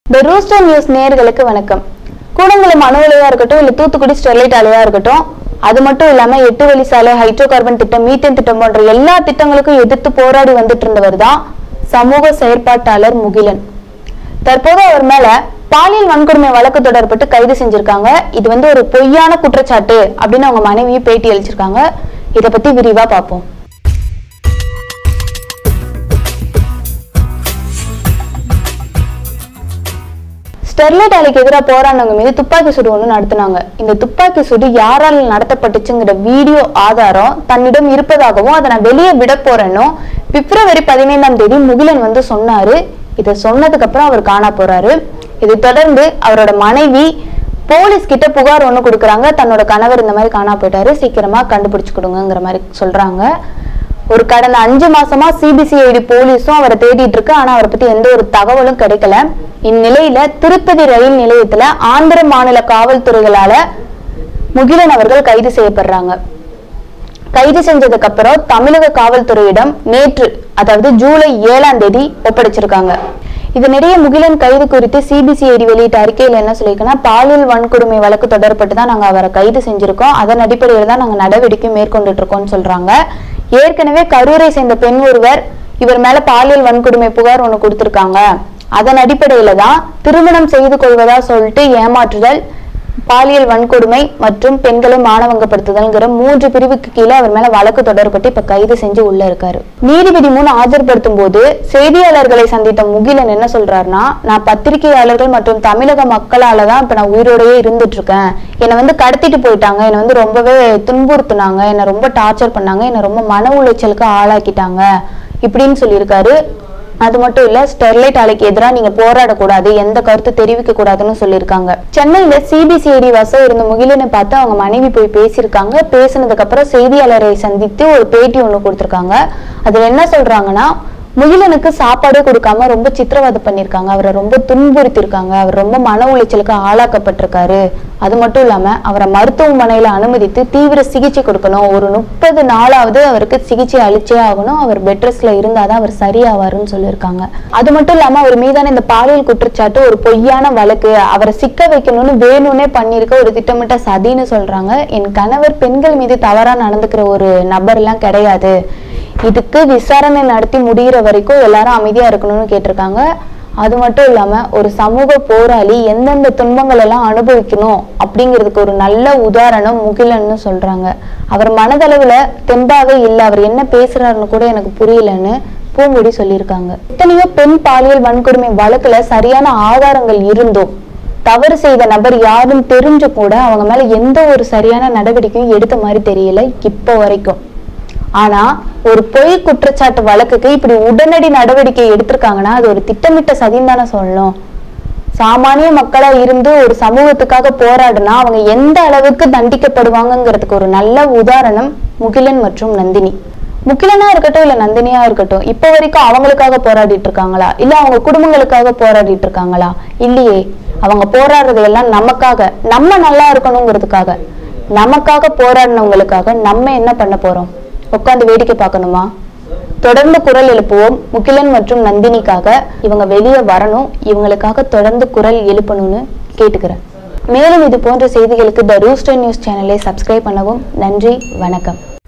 த rooster news நேயர்களுக்கு வணக்கம் கூடங்குளம் அணு உலையா இருக்கட்டும் இல்ல தூத்துக்குடி ஸ்டெர்லைட் ஆலையா இருக்கட்டும் அது மட்டும் இல்லாம எட்டு வழி சாலை ஹைட்ரோ கார்பன் திட்டம் மீத்தேன் திட்டம் போன்ற எல்லா திட்டங்களுக்கும் எதிர்த்து போராடி வந்துட்டு இருந்தவர் தான் சமூக செயற்பாட்டாளர் முகிலன் தற்போது அவர் மேல பாலியல் வன்கொடுமை வழக்கு தொடரப்பட்டு கைது செஞ்சிருக்காங்க இது வந்து ஒரு பொய்யான குற்றச்சாட்டு அப்படின்னு அவங்க மனைவியும் பேட்டி அளிச்சிருக்காங்க இத பத்தி விரிவா பார்ப்போம் ஸ்டெர்லைட் ஆலைக்கு எதிராக போராடினவங்க மீது துப்பாக்கி சூடு ஒன்று நடத்தினாங்க இந்த துப்பாக்கி சூடு யாரால் நடத்தப்பட்டுச்சுங்கிற வீடியோ ஆதாரம் தன்னிடம் இருப்பதாகவும் அதை நான் வெளியே விட போறேன்னும் பிப்ரவரி பதினைந்தாம் தேதி முகிலன் வந்து சொன்னாரு இதை சொன்னதுக்கு அப்புறம் அவர் காணா போறாரு இதை தொடர்ந்து அவரோட மனைவி போலீஸ் கிட்ட புகார் ஒன்று கொடுக்குறாங்க தன்னோட கணவர் இந்த மாதிரி காணா போயிட்டாரு சீக்கிரமா கண்டுபிடிச்சு கொடுங்கங்கிற மாதிரி சொல்றாங்க ஒரு கடந்த அஞ்சு மாசமா சிபிசிஐடி போலீஸும் அவரை தேடிட்டு இருக்கு ஆனா அவரை பத்தி எந்த ஒரு தகவலும் கிடைக்கல இந்நிலையில திருப்பதி ரயில் நிலையத்துல ஆந்திர மாநில காவல்துறைகளால முகிலன் அவர்கள் கைது செய்யப்படுறாங்க கைது செஞ்சதுக்கு அப்புறம் தமிழக காவல்துறையிடம் நேற்று அதாவது ஜூலை ஏழாம் தேதி ஒப்படைச்சிருக்காங்க இதனிடையே முகிலன் கைது குறித்து சிபிசிஐடி வெளியிட்ட அறிக்கையில் என்ன சொல்லியிருக்குன்னா பாலியல் வன்கொடுமை வழக்கு தொடரப்பட்டு தான் நாங்க அவரை கைது செஞ்சிருக்கோம் அதன் அடிப்படையில் தான் நாங்க நடவடிக்கை மேற்கொண்டுட்டு இருக்கோம்னு சொல்றாங்க ஏற்கனவே கரூரை சேர்ந்த பெண் ஒருவர் இவர் மேல பாலியல் வன்கொடுமை புகார் ஒண்ணு கொடுத்திருக்காங்க அதன் அடிப்படையில தான் திருமணம் செய்து கொள்வதா சொல்லிட்டு ஏமாற்றுதல் பாலியல் வன்கொடுமை மற்றும் பெண்களை மானவங்கப்படுத்துதல்ங்கிற மூன்று பிரிவுக்கு கீழே அவர் மேல வழக்கு தொடரப்பட்டு இப்ப கைது செஞ்சு உள்ள இருக்காரு நீதிபதி முன் ஆஜர்படுத்தும் போது செய்தியாளர்களை சந்தித்த முகிலன் என்ன சொல்றாருன்னா நான் பத்திரிகையாளர்கள் மற்றும் தமிழக மக்களால தான் இப்ப நான் உயிரோடயே இருந்துட்டு இருக்கேன் என்னை வந்து கடத்திட்டு போயிட்டாங்க என்னை வந்து ரொம்பவே துன்புறுத்துனாங்க என்னை ரொம்ப டார்ச்சர் பண்ணாங்க என்னை ரொம்ப மன உளைச்சலுக்கு ஆளாக்கிட்டாங்க இப்படின்னு சொல்லியிருக்காரு அது மட்டும் இல்ல ஸ்டெர்லைட் ஆலைக்கு எதிராக நீங்க போராடக்கூடாது எந்த கருத்து தெரிவிக்க கூடாதுன்னு சொல்லியிருக்காங்க சென்னையில சிபிசிஐடி வசம் இருந்த முகிலனை பார்த்து அவங்க மனைவி போய் பேசியிருக்காங்க பேசினதுக்கு அப்புறம் செய்தியாளரை சந்தித்து ஒரு பேட்டி ஒண்ணு கொடுத்திருக்காங்க அதுல என்ன சொல்றாங்கன்னா முகிலனுக்கு சாப்பாடே கொடுக்காம ரொம்ப சித்திரவதை பண்ணியிருக்காங்க அவரை ரொம்ப துன்புறுத்திருக்காங்க அவர் ரொம்ப மன உளைச்சலுக்கு ஆளாக்கப்பட்டிருக்காரு அது மட்டும் இல்லாம அவரை மருத்துவமனையில அனுமதித்து தீவிர சிகிச்சை கொடுக்கணும் ஒரு முப்பது நாளாவது அவருக்கு சிகிச்சை அளிச்சே ஆகணும் அவர் பெட் ரெஸ்ட்ல இருந்தாதான் அவர் சரியாவாருன்னு சொல்லியிருக்காங்க அது மட்டும் இல்லாம அவர் மீதான இந்த பாலியல் குற்றச்சாட்டு ஒரு பொய்யான வழக்கு அவரை சிக்க வைக்கணும்னு வேணும்னே பண்ணியிருக்க ஒரு திட்டமிட்ட சதின்னு சொல்றாங்க என் கணவர் பெண்கள் மீது தவறா நடந்துக்கிற ஒரு நபர் எல்லாம் கிடையாது இதுக்கு விசாரணை நடத்தி முடிகிற வரைக்கும் எல்லாரும் அமைதியா இருக்கணும்னு கேட்டிருக்காங்க அது மட்டும் இல்லாம ஒரு சமூக போராளி எந்தெந்த துன்பங்கள் எல்லாம் அனுபவிக்கணும் அப்படிங்கிறதுக்கு ஒரு நல்ல உதாரணம் முகிலன்னு சொல்றாங்க அவர் மனதளவுல தெம்பாவே இல்லை அவர் என்ன பேசுறாருன்னு கூட எனக்கு புரியலன்னு பூங்குடி சொல்லியிருக்காங்க எத்தனையோ பெண் பாலியல் வன்கொடுமை வழக்குல சரியான ஆதாரங்கள் இருந்தும் தவறு செய்த நபர் யாரும் தெரிஞ்சு கூட அவங்க மேல எந்த ஒரு சரியான நடவடிக்கையும் எடுத்த மாதிரி தெரியல இப்போ வரைக்கும் ஆனா ஒரு பொய் குற்றச்சாட்டு வழக்குக்கு இப்படி உடனடி நடவடிக்கை எடுத்திருக்காங்கன்னா அது ஒரு திட்டமிட்ட சதின்னு தானே சொல்லணும் சாமானிய மக்களா இருந்து ஒரு சமூகத்துக்காக போராடினா அவங்க எந்த அளவுக்கு தண்டிக்கப்படுவாங்கங்கிறதுக்கு ஒரு நல்ல உதாரணம் முகிலன் மற்றும் நந்தினி முகிலனா இருக்கட்டும் இல்ல நந்தினியா இருக்கட்டும் இப்ப வரைக்கும் அவங்களுக்காக போராடிட்டு இருக்காங்களா இல்ல அவங்க குடும்பங்களுக்காக போராடிட்டு இருக்காங்களா இல்லையே அவங்க போராடுறது எல்லாம் நமக்காக நம்ம நல்லா இருக்கணுங்கிறதுக்காக நமக்காக போராடினவங்களுக்காக நம்ம என்ன பண்ண போறோம் உட்காந்து வேடிக்கை பார்க்கணுமா தொடர்ந்து குரல் எழுப்புவோம் முகிலன் மற்றும் நந்தினிக்காக இவங்க வெளியே வரணும் இவங்களுக்காக தொடர்ந்து குரல் எழுப்பணும்னு கேட்டுக்கிறேன் மேலும் இது போன்ற செய்திகளுக்கு த ரூஸ்டர் நியூஸ் சேனலை சப்ஸ்கிரைப் பண்ணவும் நன்றி வணக்கம்